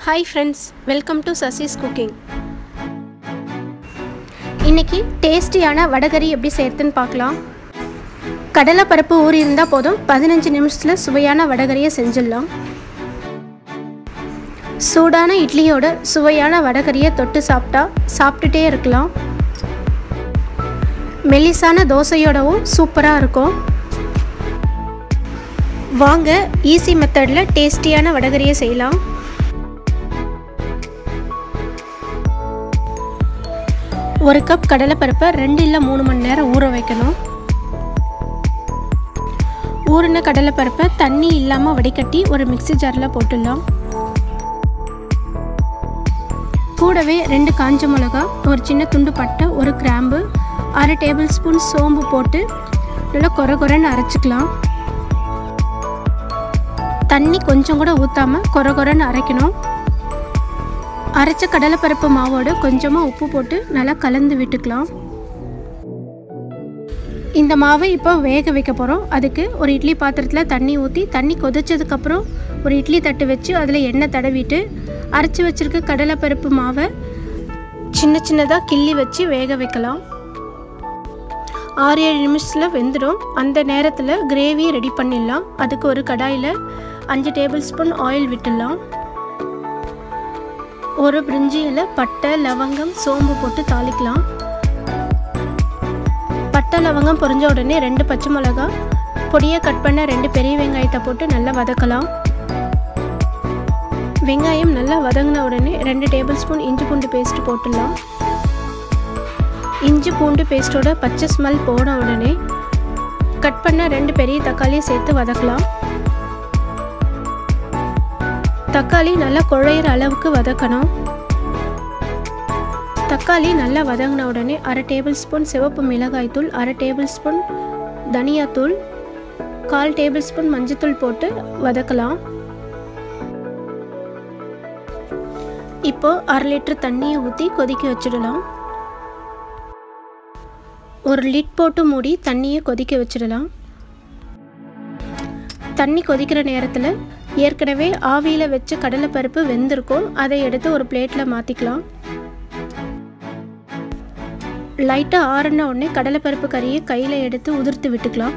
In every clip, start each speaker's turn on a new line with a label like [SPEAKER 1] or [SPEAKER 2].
[SPEAKER 1] hi friends welcome to Sasi's cooking இன்னைக்கு டேஸ்டியான வடகரி எப்படி செய்யறதுன்னு பார்க்கலாம் கடலைப்பருப்பு ஊறி இருந்தால் போதும் பதினஞ்சு நிமிஷத்தில் சுவையான வடகரியை செஞ்சிடலாம் சூடான இட்லியோட சுவையான வடகரியை தொட்டு சாப்பிட்டா சாப்பிட்டுட்டே இருக்கலாம் மெல்லிசான தோசையோடவும் சூப்பராக இருக்கும் வாங்க ஈஸி மெத்தடில் டேஸ்டியான வடகரியை செய்யலாம் ஒரு கப் கடலைப்பருப்பை ரெண்டு இல்லை மூணு மணி நேரம் ஊற வைக்கணும் ஊறின கடலைப்பருப்பை தண்ணி இல்லாமல் வடிகட்டி ஒரு மிக்சி ஜாரில் போட்டுடலாம் கூடவே ரெண்டு காஞ்ச மிளகா ஒரு சின்ன துண்டு பட்டை ஒரு கிராம்பு அரை டேபிள் ஸ்பூன் சோம்பு போட்டு நல்லா கொர கொரன்னு அரைச்சிக்கலாம் தண்ணி கொஞ்சம் கூட ஊற்றாமல் கொர கொரன்னு அரைக்கணும் அரைச்ச கடலைப்பருப்பு மாவோடு கொஞ்சமாக உப்பு போட்டு நல்லா கலந்து விட்டுக்கலாம் இந்த மாவை இப்போ வேக வைக்க போகிறோம் அதுக்கு ஒரு இட்லி பாத்திரத்தில் தண்ணி ஊற்றி தண்ணி கொதிச்சதுக்கப்புறம் ஒரு இட்லி தட்டு வச்சு அதில் எண்ணெய் தடவிட்டு அரைச்சி வச்சுருக்க கடலைப்பருப்பு மாவை சின்ன சின்னதாக கிள்ளி வச்சு வேக வைக்கலாம் ஆறு ஏழு நிமிஷத்தில் வெந்துடும் அந்த நேரத்தில் கிரேவி ரெடி பண்ணிடலாம் அதுக்கு ஒரு கடாயில் அஞ்சு டேபிள் ஸ்பூன் ஆயில் விட்டுடலாம் ஒரு பிரிஞ்சி இலை பட்டை லவங்கம் சோம்பு போட்டு தாளிக்கலாம் பட்டை லவங்கம் பொரிஞ்ச உடனே ரெண்டு பச்சை மிளகா பொடியை கட் பண்ண ரெண்டு பெரிய வெங்காயத்தை போட்டு நல்லா வதக்கலாம் வெங்காயம் நல்லா வதங்கின உடனே ரெண்டு டேபிள் ஸ்பூன் இஞ்சி பூண்டு பேஸ்ட் போட்டுடலாம் இஞ்சி பூண்டு பேஸ்ட்டோட பச்சை ஸ்மெல் போன உடனே கட் பண்ண ரெண்டு பெரிய தக்காளியை சேர்த்து வதக்கலாம் தக்காளி நல்லா குழையிற அளவுக்கு வதக்கணும் தக்காளி நல்லா வதங்கின உடனே அரை டேபிள் ஸ்பூன் சிவப்பு மிளகாய் தூள் அரை டேபிள் ஸ்பூன் தனியாத்தூள் கால் டேபிள் ஸ்பூன் மஞ்சத்தூள் போட்டு வதக்கலாம் இப்போ அரை லிட்டர் தண்ணியை ஊற்றி கொதிக்க வச்சிடலாம் ஒரு லிட் போட்டு மூடி தண்ணியை கொதிக்க வச்சிடலாம் தண்ணி கொதிக்கிற நேரத்தில் ஏற்கனவே ஆவியில் வச்சு கடலைப்பருப்பு வெந்திருக்கும் அதை எடுத்து ஒரு பிளேட்டில் மாற்றிக்கலாம் லைட்டாக ஆறின உடனே கடலைப்பருப்பு கறியை கையில் எடுத்து உதிர்த்து விட்டுக்கலாம்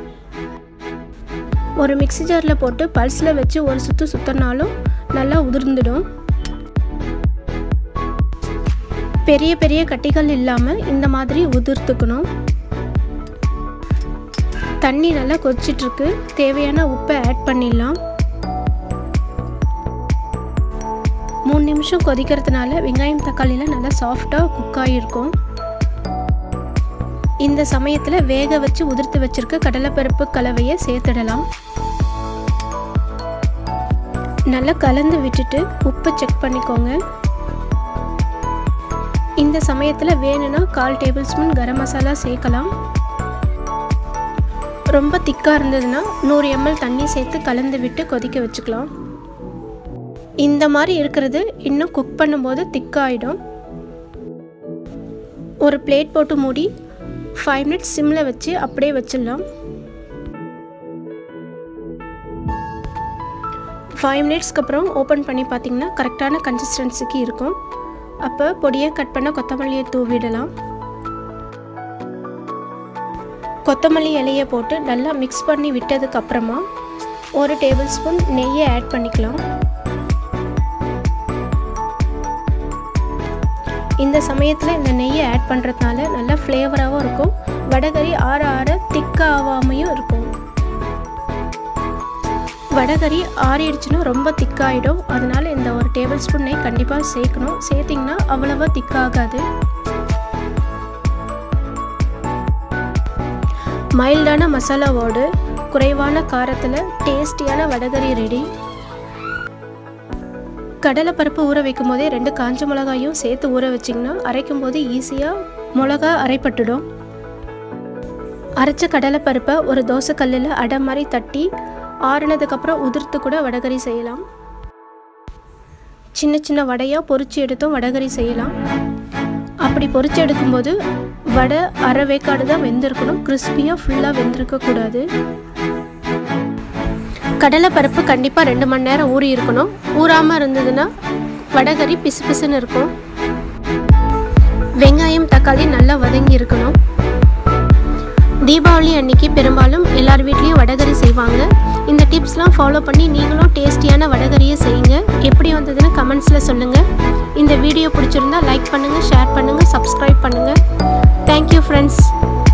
[SPEAKER 1] ஒரு மிக்சி ஜாரில் போட்டு பல்ஸில் வச்சு ஒரு சுற்று சுற்றினாலும் நல்லா உதிர்ந்துடும் பெரிய பெரிய கட்டிகள் இல்லாமல் இந்த மாதிரி உதிர்த்துக்கணும் தண்ணி நல்லா கொதிச்சிட்ருக்கு தேவையான உப்பை ஆட் பண்ணிடலாம் மூணு நிமிஷம் கொதிக்கிறதுனால வெங்காயம் தக்காளியில் நல்லா சாஃப்டாக குக் ஆகிருக்கும் இந்த சமயத்தில் வேக வச்சு உதிர்த்து வச்சிருக்க கடலைப்பருப்பு கலவையை சேர்த்துடலாம் நல்லா கலந்து விட்டுட்டு உப்பு செக் பண்ணிக்கோங்க இந்த சமயத்தில் வேணும்னா கால் டேபிள் ஸ்பூன் கரம் மசாலா சேர்க்கலாம் ரொம்ப திக்காக இருந்ததுன்னா நூறு எம்எல் தண்ணி சேர்த்து கலந்து விட்டு கொதிக்க வச்சுக்கலாம் இந்த மாதிரி இருக்கிறது இன்னும் குக் பண்ணும்போது திக்காயிடும் ஒரு பிளேட் போட்டு மூடி ஃபைவ் மினிட்ஸ் சிம்மில் வச்சு அப்படியே வச்சிடலாம் ஃபைவ் மினிட்ஸ்க்கு அப்புறம் ஓப்பன் பண்ணி பார்த்தீங்கன்னா கரெக்டான கன்சிஸ்டன்சிக்கு இருக்கும் அப்போ பொடியை கட் பண்ண கொத்தமல்லியை தூவிடலாம் கொத்தமல்லி இலையை போட்டு நல்லா மிக்ஸ் பண்ணி விட்டதுக்கு அப்புறமா ஒரு டேபிள் ஸ்பூன் நெய்யை ஆட் பண்ணிக்கலாம் இந்த சமயத்தில் இந்த நெய்யை ஆட் பண்ணுறதுனால நல்லா ஃப்ளேவராகவும் இருக்கும் வடகறி ஆற ஆற திக்காக ஆகாமையும் இருக்கும் வடகறி ஆறிடுச்சுன்னா ரொம்ப திக்காயிடும் அதனால இந்த ஒரு டேபிள் ஸ்பூன் நெய் கண்டிப்பாக சேர்க்கணும் சேர்த்திங்கன்னா அவ்வளோவா திக்காகாது மைல்டான மசாலாவோடு குறைவான காரத்தில் டேஸ்டியான வடகறி ரெடி கடலை பருப்பு ஊற வைக்கும் போதே ரெண்டு காஞ்ச மிளகாயும் சேர்த்து ஊற வச்சிங்கன்னா அரைக்கும் போது ஈஸியாக மிளகா அரைப்பட்டுடும் அரைச்ச கடலை பருப்பை ஒரு தோசை கல்லில் அடை மாதிரி தட்டி ஆறுனதுக்கப்புறம் உதிர்த்து கூட வடகறி செய்யலாம் சின்ன சின்ன வடையாக பொறிச்சு எடுத்தும் வடகறி செய்யலாம் அப்படி பொறிச்சு எடுக்கும்போது வடை அரை வேக்காடு தான் வெந்திருக்கணும் கிறிஸ்பியாக ஃபுல்லாக வெந்திருக்கக்கூடாது கடலைப்பருப்பு கண்டிப்பாக ரெண்டு மணி நேரம் ஊறி இருக்கணும் ஊறாமல் இருந்ததுன்னா வடகறி பிசு பிசுன்னு இருக்கும் வெங்காயம் தக்காளி நல்லா வதங்கி இருக்கணும் தீபாவளி அன்னைக்கு பெரும்பாலும் எல்லார் வீட்லேயும் வடகறி செய்வாங்க இந்த டிப்ஸ்லாம் ஃபாலோ பண்ணி நீங்களும் டேஸ்டியான வடகரியை செய்யுங்க எப்படி வந்ததுன்னு கமெண்ட்ஸில் சொல்லுங்கள் இந்த வீடியோ பிடிச்சிருந்தா லைக் பண்ணுங்கள் ஷேர் பண்ணுங்கள் சப்ஸ்கிரைப் பண்ணுங்கள் தேங்க்யூ ஃப்ரெண்ட்ஸ்